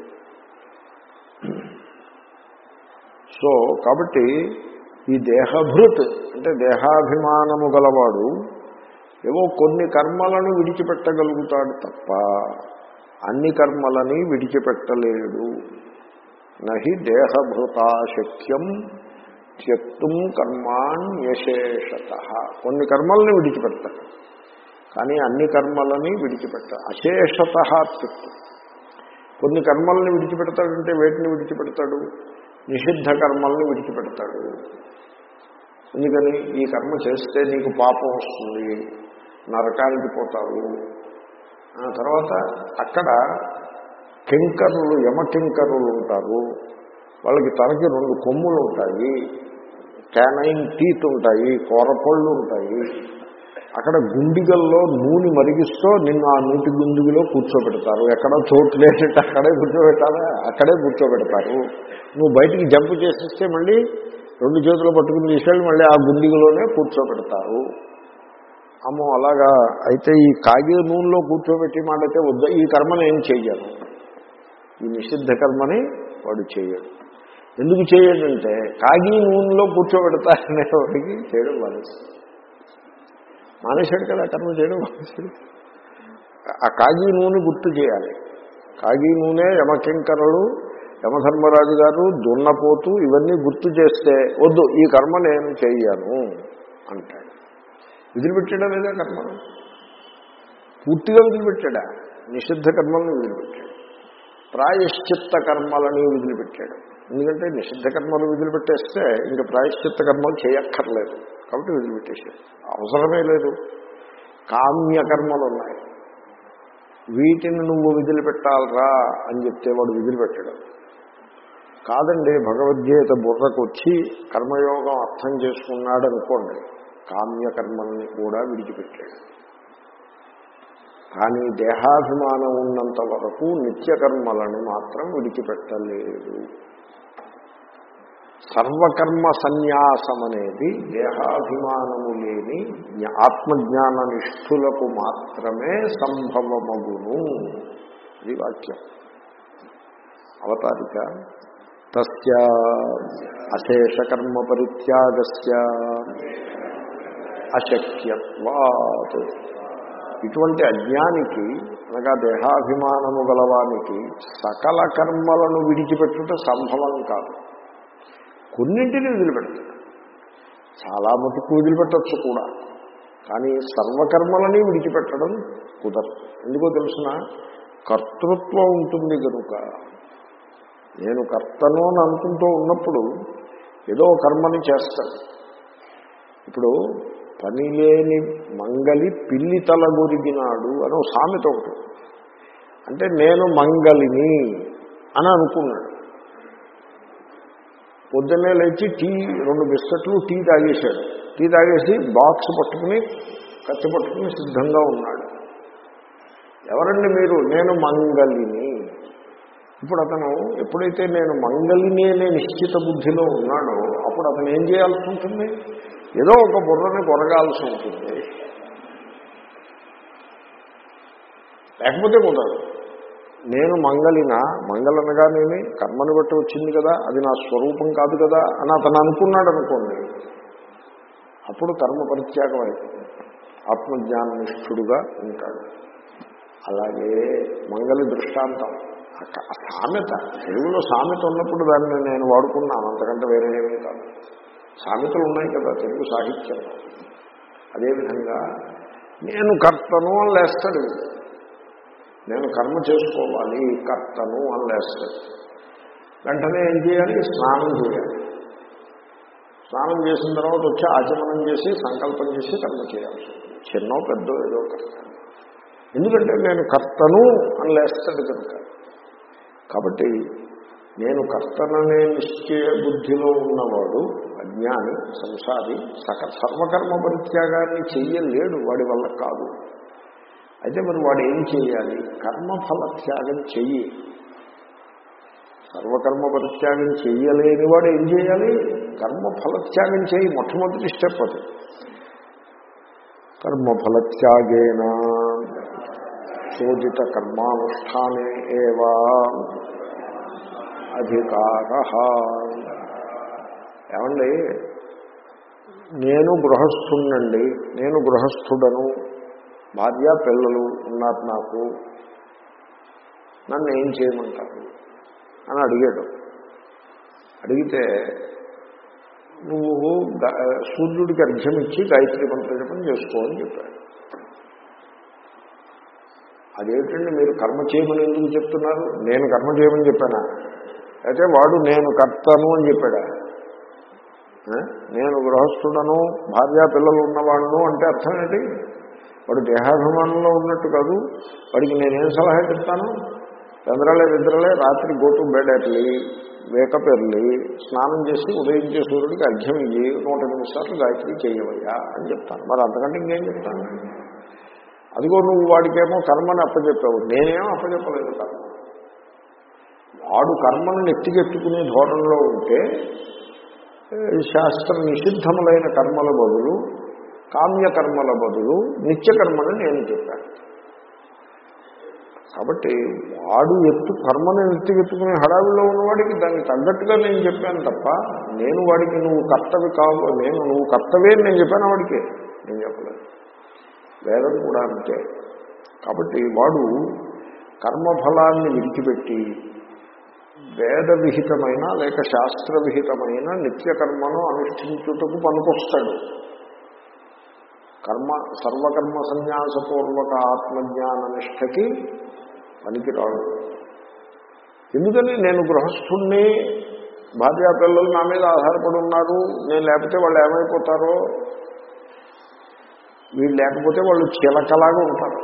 Speaker 1: సో కాబట్టి ఈ దేహభృత్ అంటే దేహాభిమానము గలవాడు ఏవో కొన్ని కర్మలను విడిచిపెట్టగలుగుతాడు తప్ప అన్ని కర్మలని విడిచిపెట్టలేడు నహి దేహభృతాశక్యం త్యక్తుం కర్మాణ్యశేషత కొన్ని కర్మల్ని విడిచిపెడతాడు కానీ అన్ని కర్మలని విడిచిపెట్ట అశేషత త్యక్తం కొన్ని కర్మల్ని విడిచిపెడతాడంటే వేటిని విడిచిపెడతాడు నిషిద్ధ కర్మల్ని విడిచిపెడతాడు ఎందుకని ఈ కర్మ చేస్తే నీకు పాపం వస్తుంది నరకానికి పోతావు ఆ తర్వాత అక్కడ కింకరులు యమకింకరులు ఉంటారు వాళ్ళకి తనకి రెండు కొమ్ములు ఉంటాయి క్యానైన్ టీత్ ఉంటాయి కూరపళ్ళు ఉంటాయి అక్కడ గుండిగల్లో నూనె మరిగిస్తూ నిన్ను ఆ నూటి గుండిగలో కూర్చోబెడతారు ఎక్కడ చోటు లేదంటే అక్కడే కూర్చోబెట్టాలా అక్కడే కూర్చోబెడతారు నువ్వు బయటికి జంప్ చేసిస్తే మళ్ళీ రెండు చేతులు పట్టుకుని తీసుకెళ్ళి మళ్ళీ ఆ గుండిగలోనే కూర్చోబెడతారు అమ్మో అలాగా అయితే ఈ కాగే నూనెలో కూర్చోబెట్టి మాట అయితే వద్ద ఈ కర్మను ఏం చెయ్యను ఈ నిషిద్ధ కర్మని వాడు చేయడు ఎందుకు చేయడంటే కాగి నూనెలో కూర్చోబెడతారనే వాడికి చేయడం మానేసి మానేశాడు కదా కర్మ చేయడం మానేశాడు ఆ కాగి నూనె గుర్తు చేయాలి కాగి నూనె యమకింకరుడు యమధర్మరాజు గారు దున్నపోతూ ఇవన్నీ గుర్తు చేస్తే వద్దు ఈ కర్మ నేను చెయ్యను అంటాడు వదిలిపెట్టాడా లేదా కర్మను పూర్తిగా వదిలిపెట్టాడా నిషిద్ధ కర్మలను వదిలిపెట్టాడు ప్రాయశ్చిత్త కర్మలని వదిలిపెట్టాడు ఎందుకంటే నిషిద్ధ కర్మలు వదిలిపెట్టేస్తే ఇంకా ప్రాయశ్చిత్త కర్మలు చేయక్కర్లేదు కాబట్టి వదిలిపెట్టేసాడు అవసరమే లేదు కామ్య కర్మలు ఉన్నాయి వీటిని నువ్వు వదిలిపెట్టాలరా అని చెప్తే వాడు వదిలిపెట్టడం కాదండి భగవద్గీత బుర్రకు వచ్చి కర్మయోగం అర్థం చేసుకున్నాడు అనుకోండి కామ్య కర్మల్ని కూడా విడిచిపెట్టాడు కానీ దేహాభిమానం ఉన్నంత వరకు నిత్యకర్మలను మాత్రం విడిచిపెట్టలేదు సర్వకర్మ సన్యాసం అనేది దేహాభిమానము లేని జ్ఞ- ఆత్మజ్ఞాన నిష్ఠులకు మాత్రమే సంభవమగును ఇది వాక్యం అవతారిక తస్య అశేషకర్మ పరిత్యాగస్య అశక్యత్వాత్ ఇటువంటి అజ్ఞానికి అనగా దేహాభిమానము గలవానికి సకల కర్మలను విడిచిపెట్టుట సంభవం కాదు కొన్నింటిని వదిలిపెడతాడు చాలా మటుకు వదిలిపెట్టచ్చు కూడా కానీ సర్వకర్మలని విడిచిపెట్టడం కుదరదు ఎందుకో తెలుసిన కర్తృత్వం ఉంటుంది కనుక నేను కర్తను అని అనుకుంటూ ఉన్నప్పుడు ఏదో కర్మని చేస్తాడు ఇప్పుడు పని లేని మంగలి పిల్లి తల గొరిగినాడు అని ఒక సామెత ఒకటి ఉంది. అంటే నేను మంగలిని అని అనుకున్నాడు పొద్దున్నే లేచి టీ రెండు బిస్కెట్లు టీ తాగేశాడు టీ తాగేసి బాక్స్ పట్టుకుని కత్తి పట్టుకుని సిద్ధంగా ఉన్నాడు ఎవరండి మీరు నేను మంగలిని ఇప్పుడు అతను ఎప్పుడైతే నేను మంగళిని అనే నిశ్చిత బుద్ధిలో ఉన్నాడో అప్పుడు అతను ఏం చేయాల్సి ఉంటుంది ఏదో ఒక బుర్రని కొరగాల్సి ఉంటుంది లేకపోతే కుదరదు నేను మంగళిన మంగళనగానేమి కర్మను బట్టి వచ్చింది కదా అది నా స్వరూపం కాదు కదా అని అతను అనుకున్నాడు అనుకోండి అప్పుడు కర్మ పరిత్యాగం అయిపోతుంది ఆత్మజ్ఞాన నిష్ఠుడుగా ఉంటాడు అలాగే మంగళి దృష్టాంతం ఆ క- ఆ సామెత తెలుగులో సామెత ఉన్నప్పుడు దాన్ని నేను వాడుకున్నాను అంతకంటే వేరే ఏమీ కాదు సామెతలు ఉన్నాయి కదా తెలుగు సాహిత్యంలో అదేవిధంగా నేను కర్తను అని లేస్తాడు వీడు. నేను కర్మ చేసుకోవాలి కర్తను అని లేస్తాడు వెంటనే ఏం చేయాలి స్నానం చేయాలి స్నానం చేసిన తర్వాత వచ్చి ఆచమనం చేసి సంకల్పం చేసి కర్మ చేయాల్సి ఉంటుంది చిన్నో పెద్ద ఏదో కర్త ఎందుకంటే నేను కర్తను అని లేస్తాడు కనుక కాబట్టి నేను కర్తననే నిశ్చయ బుద్ధిలో ఉన్నవాడు అజ్ఞాని సంసారి సక సర్వకర్మ పరిత్యాగాన్ని చెయ్యలేడు వాడి వల్ల కాదు అయితే మరి వాడు ఏం చేయాలి కర్మఫల త్యాగం చెయ్యి సర్వకర్మ పరిత్యాగం చెయ్యలేని వాడు ఏం చేయాలి కర్మఫల త్యాగం చేయి మొట్టమొదటి స్టెప్ అది కర్మఫల త్యాగేన శోధిత కర్మానుష్ఠానే ఏవా అధికార ఏమండి నేను గృహస్థుండండి నేను గృహస్థుడను భార్య పిల్లలు ఉన్నారు నాకు నన్ను ఏం చేయమంటారు అని అడిగాడు అడిగితే నువ్వు గా- సూర్యుడికి అర్ఘ్యం ఇచ్చి గాయత్రి మంత్ర జపం చేసుకో అని చెప్పాడు అదేమిటండి మీరు కర్మ చేయమని ఎందుకు చెప్తున్నారు నేను కర్మ చేయమని చెప్పానా అయితే వాడు నేను కర్తను అని చెప్పాడా ఆ? నేను గృహస్థుడను భార్య పిల్లలు ఉన్నవాడును అంటే అర్థం ఏంటి వాడు దేహాభిమానంలో ఉన్నట్టు కాదు వాడికి నేనేం సలహా చెప్తాను చంద్రలే నిద్రలే రాత్రి go to bed early wake up early స్నానం చేసి ఉదయించే సూర్యుడికి అర్ఘ్యం ఇయ్యి నూట ఎనిమిది సార్లు గాయత్రి చేయవయ్యా అని చెప్తాను మరి అంతకంటే ఇంకేం చెప్తాను అదిగో నువ్వు వాడికేమో కర్మని అప్పచెప్పావు నేనేమో అప్పచెప్పలేదు కర్మ వాడు కర్మను నెత్తికెట్టుకునే ధోరణిలో ఉంటే ఏ, శాస్త్ర నిషిద్ధములైన కర్మల బదులు కామ్యకర్మల బదులు నిత్యకర్మని నేను చెప్పాను కాబట్టి వాడు ఎత్తు కర్మని ఎత్తుకెత్తుకునే హడావిలో ఉన్నవాడికి దానికి తగ్గట్టుగా నేను చెప్పాను తప్ప నేను వాడికి నువ్వు కర్తవి కావు నేను నువ్వు కర్తవే అని నేను చెప్పాను వాడికి నేను చెప్పలేదు వేదం కూడా అంతే కాబట్టి వాడు కర్మఫలాన్ని విడిచిపెట్టి వేద విహితమైన లేక శాస్త్ర విహితమైన నిత్య కర్మను అనుష్ఠించుటకు పనికొస్తాడు కర్మ సర్వకర్మ సన్యాసపూర్వక ఆత్మజ్ఞాన నిష్టకి పనికిరాడు ఎందుకని నేను గృహస్థుణ్ణి భార్యా పిల్లలు నా మీద ఆధారపడి ఉన్నారు నేను లేకపోతే వాళ్ళు ఏమైపోతారో వీళ్ళు లేకపోతే వాళ్ళు చిలకలాగా ఉంటారు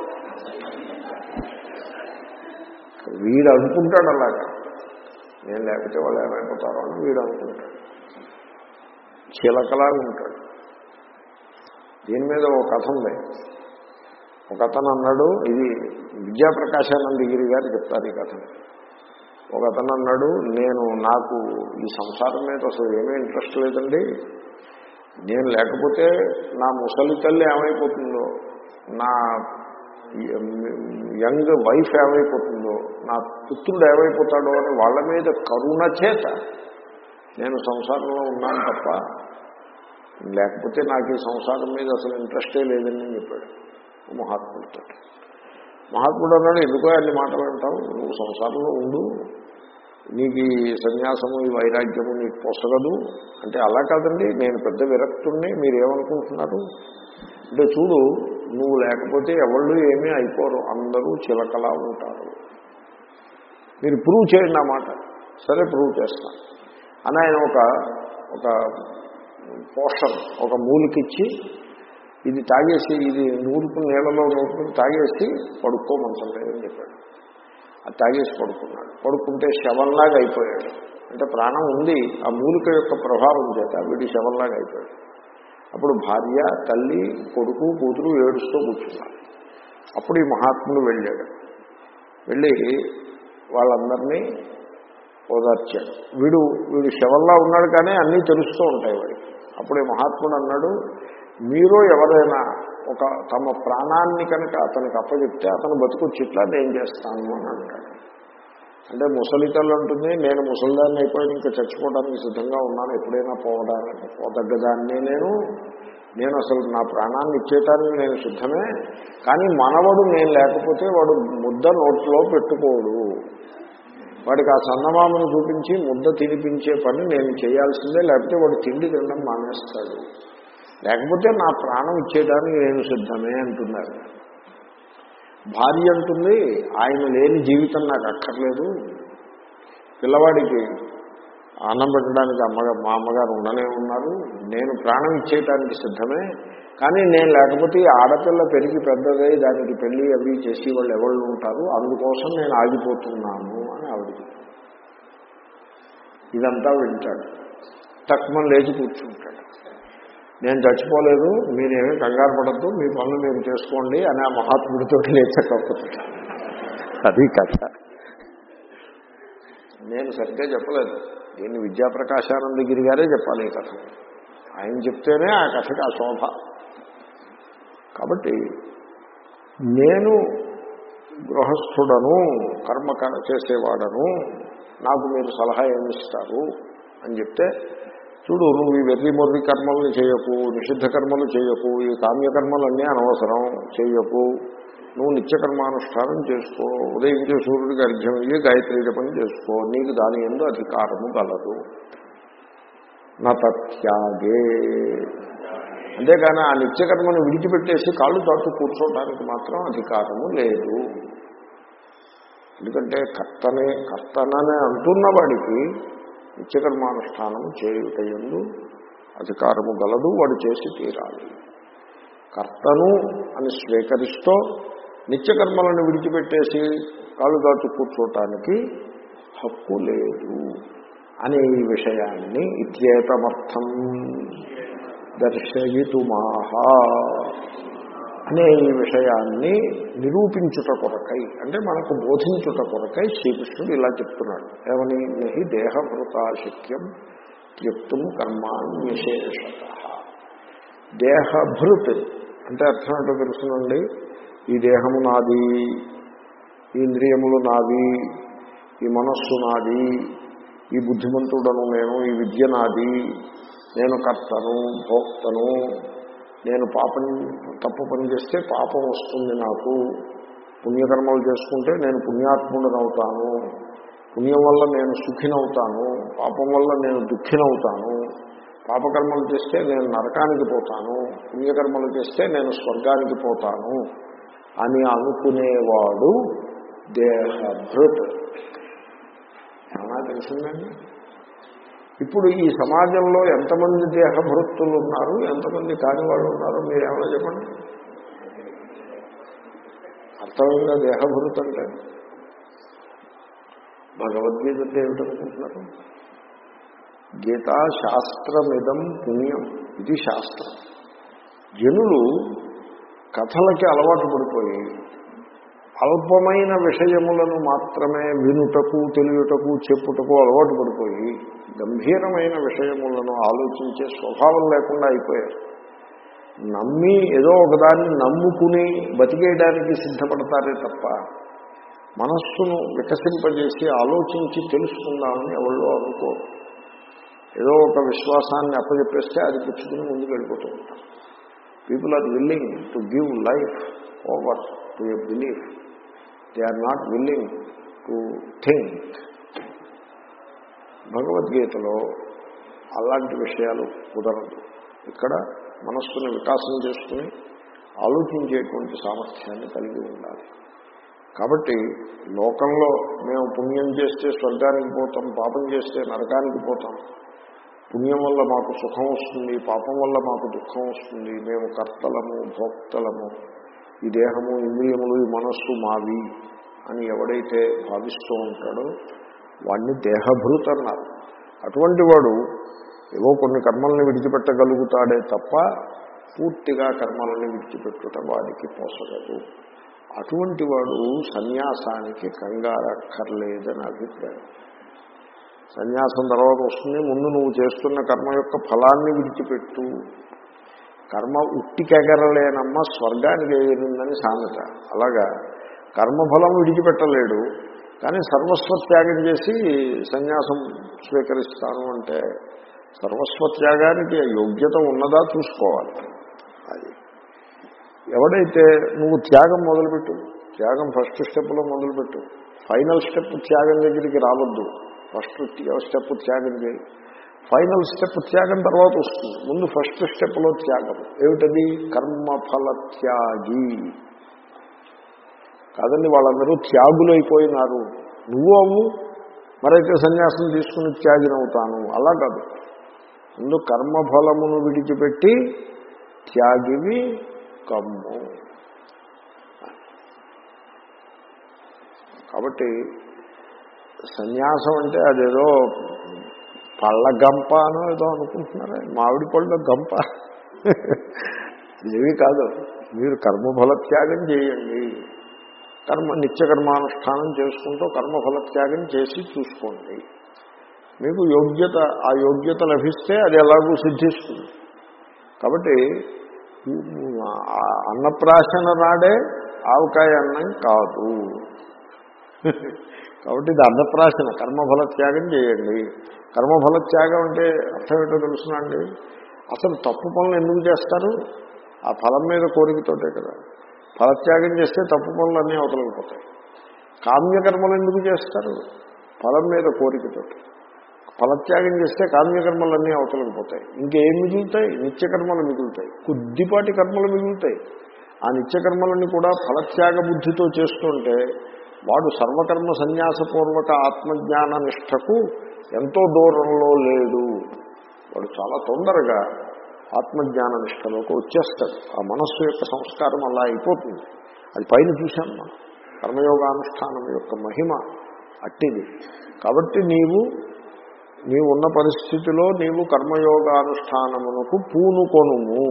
Speaker 1: వీడు అనుకుంటాడు అలాగా నేను లేకపోతే వాళ్ళు ఏమైపోతారో అని వీడు అనుకుంటాడు చిలకలాగా ఉంటాడు దీని మీద ఒక కథ ఉంది ఒక అతను అన్నాడు ఇది విద్యాప్రకాశానందగిరి గారు చెప్తారు ఈ కథ ఒక అతను అన్నాడు నేను నాకు ఈ సంసారం మీద అసలు ఏమీ ఇంట్రెస్ట్ లేదండి నేను లేకపోతే నా ముసలి తల్లి ఏమైపోతుందో నా యంగ్ వైఫ్ ఏమైపోతుందో నా పుత్రుడు ఏమైపోతాడో అని వాళ్ళ మీద కరుణ చేత నేను సంసారంలో ఉన్నాను తప్ప లేకపోతే నాకు ఈ సంసారం మీద అసలు ఇంట్రెస్టే లేదని చెప్పాడు ఓ మహాత్ముడితో మహాత్ముడు అన్నాడు ఎందుకో అన్ని మాటలు అంటావు నువ్వు సంసారంలో ఉండు నీకు ఈ సన్యాసము ఈ వైరాగ్యము నీకు పొసగదు అంటే అలా కాదండి నేను పెద్ద విరక్తుణ్ణి మీరు ఏమనుకుంటున్నారు అంటే చూడు నువ్వు లేకపోతే ఎవళ్ళు ఏమీ అయిపోరు అందరూ చిలకలా ఉంటారు మీరు ప్రూవ్ చేయండి ఆ మాట సరే ప్రూవ్ చేస్తాను అని ఆయన ఒక ఒక పోషన్ ఒక మూలికిచ్చి ఇది తాగేసి ఇది నూరుకుని నీళ్ళలో నూరుకుని తాగేసి పడుకో మంచం లేదని చెప్పాడు అది తాగేసి పడుకున్నాడు పడుకుంటే శవంలాగా అయిపోయాడు అంటే ప్రాణం ఉంది ఆ మూలిక యొక్క ప్రభావం చేత వీడి శవంలాగా అయిపోయాడు అప్పుడు భార్య తల్లి కొడుకు కూతురు ఏడుస్తూ కూర్చున్నారు అప్పుడు ఈ మహాత్ముడు వెళ్ళాడు వెళ్ళి వాళ్ళందరినీ ఓదార్చాడు వీడు వీడు శవంలా ఉన్నాడు కానీ అన్నీ తెలుస్తూ ఉంటాయి వాడికి అప్పుడు ఈ మహాత్ముడు అన్నాడు మీరు ఎవరైనా ఒక తమ ప్రాణాన్ని కనుక అతనికి అప్పచెప్తే అతను బతుకొచ్చిట్లా నేను చేస్తాను అని అంటాడు అంటే ముసలితల్లు అంటుంది నేను ముసలిదాన్ని అయిపోయి ఇంకా చచ్చిపోవడానికి సిద్ధంగా ఉన్నాను ఎప్పుడైనా పోవడానికి పోదగ్గదాన్ని నేను నేను అసలు నా ప్రాణాన్ని ఇచ్చేయటానికి నేను సిద్ధమే కానీ మనవడు నేను లేకపోతే వాడు ముద్ద నోట్లో పెట్టుకోడు వాడికి ఆ చందమామను చూపించి ముద్ద తినిపించే పని నేను చేయాల్సిందే లేకపోతే వాడు తిండి తినడం మానేస్తాడు లేకపోతే నా ప్రాణం ఇచ్చేయడానికి నేను సిద్ధమే అంటున్నారు భార్య అంటుంది ఆయన లేని జీవితం నాకు అక్కర్లేదు పిల్లవాడికి అన్నం పెట్టడానికి అమ్మగారు మా అమ్మగారు ఉండనే ఉన్నారు నేను ప్రాణం ఇచ్చేయటానికి సిద్ధమే కానీ నేను లేకపోతే ఈ ఆడపిల్ల పెరిగి పెద్దదై దానికి పెళ్లి అవి చేసి వాళ్ళు ఎవళ్ళు ఉంటారు అందుకోసం నేను ఆగిపోతున్నాను అని ఆవిడ చెప్పింది. ఇదంతా వింటాడు తక్కువ లేచి కూర్చుంటాడు నేను చచ్చిపోలేదు మీరేమీ కంగారు పడద్దు మీ పనులు మీరు చేసుకోండి అని ఆ మహాత్ముడితో లేచకపోతాడు అది కథ నేను సరిగ్గా చెప్పలేదు దీన్ని విద్యాప్రకాశానందగిరి గారే చెప్పాలి ఈ కథ ఆయన చెప్తేనే ఆ కథకి ఆ శోభ కాబట్టి నేను గృహస్థుడను కర్మ క- చేసేవాడను నాకు మీరు సలహా ఏమిస్తారు అని చెప్తే చూడు నువ్వు ఈ వెర్రి మొర్రి కర్మల్ని చేయకు నిషిద్ధ కర్మలు చేయకు ఈ కామ్యకర్మలన్నీ అనవసరం చేయకు నువ్వు నిత్యకర్మానుష్ఠానం చేసుకో ఉదయించే సూర్యుడికి అర్ఘ్యం ఇయ్యి గాయత్రి జపం చేసుకో నీకు దాని ఎందు అధికారము గలదు నా తత్యాగే అంతేగాని ఆ నిత్యకర్మను విడిచిపెట్టేసి కాళ్ళు చాటు కూర్చోవడానికి మాత్రం అధికారము లేదు ఎందుకంటే కర్తనే కర్తననే అంటున్న వాడికి నిత్యకర్మానుష్ఠానం చేయుటయందు అధికారము గలదు వాడు చేసి తీరాలి కర్తను అని స్వీకరిస్తూ నిత్యకర్మలను విడిచిపెట్టేసి కాళ్ళు దాచు కూర్చోటానికి హక్కు లేదు అనే ఈ విషయాన్ని ఇత్యేతమర్థం దర్శయితుమాహా అనే ఈ విషయాన్ని నిరూపించుట కొరకై అంటే మనకు బోధించుట కొరకై శ్రీకృష్ణుడు ఇలా చెప్తున్నాడు ఏమని నహి దేహభృతాశక్యం త్యుక్తం కర్మాన్యశేషత దేహభృత్ అంటే అర్థం ఏంటో తెలుసునండి ఈ దేహము నాది ఈ ఇంద్రియములు నావి ఈ మనస్సు నాది ఈ బుద్ధిమంతుడను నేను ఈ విద్య నాది నేను కర్తను భోక్తను నేను పాపం తప్పు పని చేస్తే పాపం వస్తుంది నాకు పుణ్యకర్మలు చేసుకుంటే నేను పుణ్యాత్ముడనవుతాను పుణ్యం వల్ల నేను సుఖినవుతాను పాపం వల్ల నేను దుఃఖినవుతాను పాపకర్మలు చేస్తే నేను నరకానికి పోతాను పుణ్యకర్మలు చేస్తే నేను స్వర్గానికి పోతాను అని అనుకునేవాడు దేహభృత్ ఏమన్నా తెలిసిందండి ఇప్పుడు ఈ సమాజంలో ఎంతమంది దేహభృత్తులు ఉన్నారు ఎంతమంది కాని వాళ్ళు ఉన్నారు మీరు ఏమైనా చెప్పండి అర్థమైందా దేహభృత్ అంటే భగవద్గీత అంటే ఏమిటనుకుంటున్నారు గీతా శాస్త్రమిదం పుణ్యం ఇది శాస్త్రం జనులు కథలకి అలవాటు పడిపోయి అల్పమైన విషయములను మాత్రమే వినుటకు తెలియటకు చెప్పుటకు అలవాటు పడిపోయి గంభీరమైన విషయములను ఆలోచించే స్వభావం లేకుండా అయిపోయారు నమ్మి ఏదో ఒకదాన్ని నమ్ముకుని బతికేయడానికి సిద్ధపడతారే తప్ప మనస్సును వికసింపజేసి ఆలోచించి తెలుసుకుందామని ఎవరో అనుకోరు ఏదో ఒక విశ్వాసాన్ని అప్పచెప్పేస్తే అది పుచ్చుకుని ముందుకు వెళ్ళిపోతూ ఉంటారు people are willing to give life over to a belief they are not willing to think భగవద్గీతలో అలాంటి విషయాలు కుదరదు ఇక్కడ మనస్సును వికాసం చేసుకుని ఆలోచించేటువంటి సామర్థ్యాన్ని కలిగి ఉండాలి కాబట్టి లోకంలో మేము పుణ్యం చేస్తే స్వర్గానికి పోతాం పాపం చేస్తే నరకానికి పోతాం పుణ్యం వల్ల మాకు సుఖం వస్తుంది పాపం వల్ల మాకు దుఃఖం వస్తుంది మేము కర్తలము భోక్తలము ఈ దేహము ఇంద్రియములు ఈ మనస్సు మావి అని ఎవడైతే భావిస్తూ ఉంటాడో వాడిని దేహభృత్ అన్నారు అటువంటి వాడు ఏవో కొన్ని కర్మల్ని విడిచిపెట్టగలుగుతాడే తప్ప పూర్తిగా కర్మలని విడిచిపెట్టుట వాడికి పోసగదు అటువంటి వాడు సన్యాసానికి కంగారక్కర్లేదని అభిప్రాయం సన్యాసం తర్వాత వస్తుంది ముందు నువ్వు చేస్తున్న కర్మ యొక్క ఫలాన్ని విడిచిపెట్టు కర్మ ఉట్టికెగరలేనమ్మ స్వర్గానికి ఎగిరిందని సామెత అలాగా కర్మఫలం విడిచిపెట్టలేడు కానీ సర్వస్వ త్యాగం చేసి సన్యాసం స్వీకరిస్తాను అంటే సర్వస్వ త్యాగానికి యోగ్యత ఉన్నదా చూసుకోవాలి అది ఎవడైతే నువ్వు త్యాగం మొదలుపెట్టు త్యాగం ఫస్ట్ స్టెప్లో మొదలుపెట్టు ఫైనల్ స్టెప్ త్యాగం దగ్గరికి రావద్దు ఫస్ట్ స్టెప్ త్యాగం చేయి ఫైనల్ స్టెప్ త్యాగం తర్వాత వస్తుంది ముందు ఫస్ట్ స్టెప్లో త్యాగం ఏమిటది కర్మఫల త్యాగి కాదండి వాళ్ళందరూ త్యాగులైపోయినారు నువ్వు అవ్వు మరైతే సన్యాసం తీసుకుని త్యాగినవుతాను అలా కాదు ముందు కర్మఫలమును విడిచిపెట్టి త్యాగివి కమ్ము కాబట్టి సన్యాసం అంటే అదేదో పళ్ళ గంప అనో ఏదో అనుకుంటున్నారా మామిడి పళ్ళ గంప ఏమీ కాదు మీరు కర్మఫల త్యాగం చేయండి కర్మ నిత్యకర్మానుష్ఠానం చేసుకుంటూ కర్మఫల త్యాగం చేసి చూసుకోండి మీకు యోగ్యత ఆ యోగ్యత లభిస్తే అది ఎలాగూ సిద్ధిస్తుంది కాబట్టి ఆ అన్నప్రాశన నాడే ఆవకాయ అన్నం కాదు కాబట్టి ఇది అన్నప్రాశన కర్మఫల త్యాగం చేయండి కర్మఫల త్యాగం అంటే అర్థం ఏంటో తెలుసునండి అసలు తప్పు పనులు ఎందుకు చేస్తారు ఆ ఫలం మీద కోరికతోటే కదా ఫలత్యాగం చేస్తే తప్పు పనులు అన్నీ అవతలకపోతాయి కామ్యకర్మలు ఎందుకు చేస్తారు ఫలం మీద కోరికతోటి ఫలత్యాగం చేస్తే కామ్యకర్మలన్నీ అవతలకపోతాయి ఇంకేం మిగులుతాయి నిత్యకర్మలు మిగులుతాయి కొద్దిపాటి కర్మలు మిగులుతాయి ఆ నిత్యకర్మలని కూడా ఫలత్యాగ బుద్ధితో చేస్తుంటే వాడు సర్వకర్మ సన్యాసపూర్వక ఆత్మజ్ఞాన నిష్టకు ఎంతో దూరంలో లేడు వాడు చాలా తొందరగా ఆత్మజ్ఞాన నిష్టలోకి వచ్చేస్తాడు ఆ మనస్సు యొక్క సంస్కారం అలా అయిపోతుంది అది పైన చూశాం మనం కర్మయోగానుష్ఠానం యొక్క మహిమ అట్టిది కాబట్టి నీవు నీవు ఉన్న పరిస్థితిలో నీవు కర్మయోగానుష్ఠానమునకు పూనుకొనుము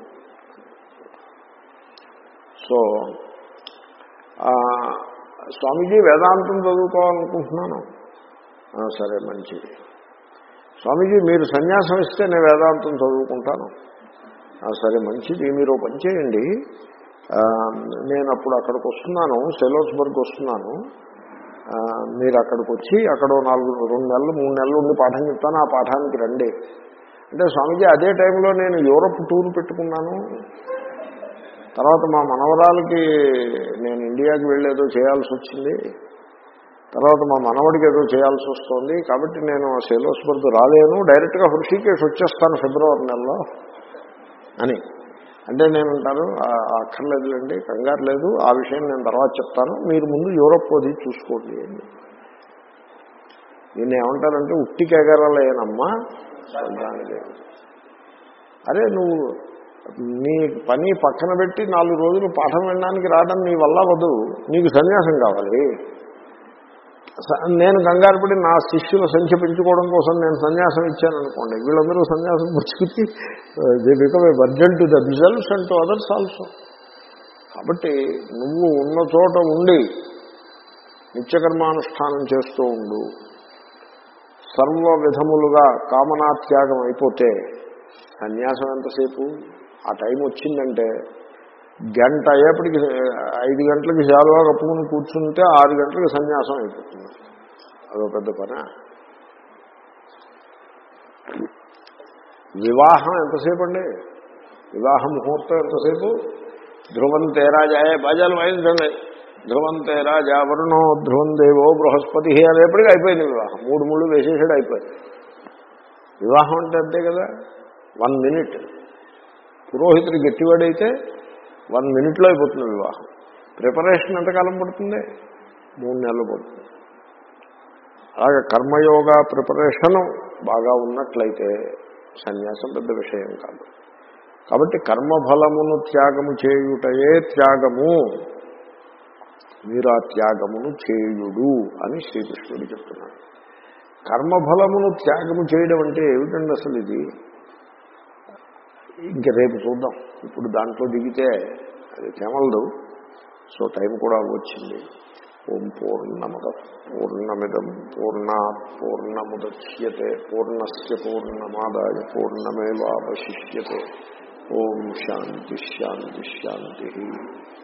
Speaker 1: సో ఆ, స్వామీజీ వేదాంతం చదువుకోవాలనుకుంటున్నాను ఆ, సరే మంచిది స్వామీజీ మీరు సన్యాసం ఇస్తే నేను వేదాంతం చదువుకుంటాను ఆ, సరే మంచిది మీరు ఓ పని చేయండి ఆ, నేను అప్పుడు అక్కడికి వస్తున్నాను సెలోస్బర్గ్ వస్తున్నాను ఆ, మీరు అక్కడికి వచ్చి అక్కడ ఓ నాలుగు రెండు నెలలు మూడు నెలలు ఉండి పాఠం చెప్తాను ఆ పాఠానికి రండి అంటే స్వామీజీ అదే టైంలో నేను యూరప్ టూర్ పెట్టుకున్నాను తర్వాత మా మనవరాలకి నేను ఇండియాకి వెళ్ళేదో చేయాల్సి వచ్చింది తర్వాత మా మనవడికి ఏదో చేయాల్సి వస్తుంది కాబట్టి నేను సేలోస్బర్గ్ రాలేను డైరెక్ట్గా హృషికేశ్ వచ్చేస్తాను ఫిబ్రవరి నెలలో అని అంటే నేను అంటాను "ఆ- అక్కర్లేదులేండి కంగారు లేదు ఆ విషయం నేను తర్వాత చెప్తాను మీరు ముందు యూరప్ అది చూసుకోండి అని దీన్ని ఏమంటారంటే ఉట్టి కెగరలేనమ్మా దానికి అరే నువ్వు నీ పని పక్కన పెట్టి నాలుగు రోజులు పాఠం వినడానికి రావడం నీ వల్ల వద్దు నీకు సన్యాసం కావాలి స- నేను కంగారు పడి నా శిష్యుల సంఖ్య పెంచుకోవడం కోసం నేను సన్యాసం ఇచ్చాను అనుకోండి వీళ్ళందరూ సన్యాసం పుచ్చుకుని they become a burden to the results and to others also కాబట్టి నువ్వు ఉన్న చోట ఉండి నిత్యకర్మానుష్ఠానం చేస్తూ ఉండు సర్వ విధములుగా కామనాత్యాగం అయిపోతే సన్యాసం ఎంతసేపు ఆ టైం వచ్చిందంటే గంట అయ్యేప్పటికి ఐదు గంటలకి శాలువా కప్పుకుని కూర్చుంటే ఆరు గంటలకి సన్యాసం అయిపోతుంది అదో పెద్ద పని వివాహం ఎంతసేపు అండి వివాహ ముహూర్తం ఎంతసేపు ధ్రువం తేరాజాయ బాజాలు వాయించండి ధ్రువం తేరాజా వరుణో ధ్రువం దేవో బృహస్పతి అనేప్పటికీ అయిపోయింది వివాహం మూడు మూడు వేసేసాడు అయిపోయింది వివాహం అంటే అంతే కదా వన్ మినిట్ పురోహితుడు గట్టివాడైతే వన్ మినిట్లో అయిపోతుంది వివాహం ప్రిపరేషన్ ఎంతకాలం పడుతుంది మూడు నెలలు పడుతుంది అలాగే కర్మయోగ ప్రిపరేషను బాగా ఉన్నట్లయితే సన్యాసం పెద్ద విషయం కాదు కాబట్టి కర్మఫలమును త్యాగము చేయుటయే త్యాగము మీరు ఆ త్యాగమును చేయుడు అని శ్రీకృష్ణుడు చెప్తున్నాడు కర్మఫలమును త్యాగము చేయడం అంటే ఏమిటండి అసలు ఇది ఇంక రేపు చూద్దాం ఇప్పుడు దాంట్లో దిగితే అది తెమలదు సో టైం కూడా వచ్చింది ఓం పూర్ణమద పూర్ణమిదం పూర్ణ పూర్ణముద్యతే పూర్ణస్ పూర్ణమాదాయ పూర్ణమేవాశిష్యతే ఓం శాంతి శాంతి శాంతి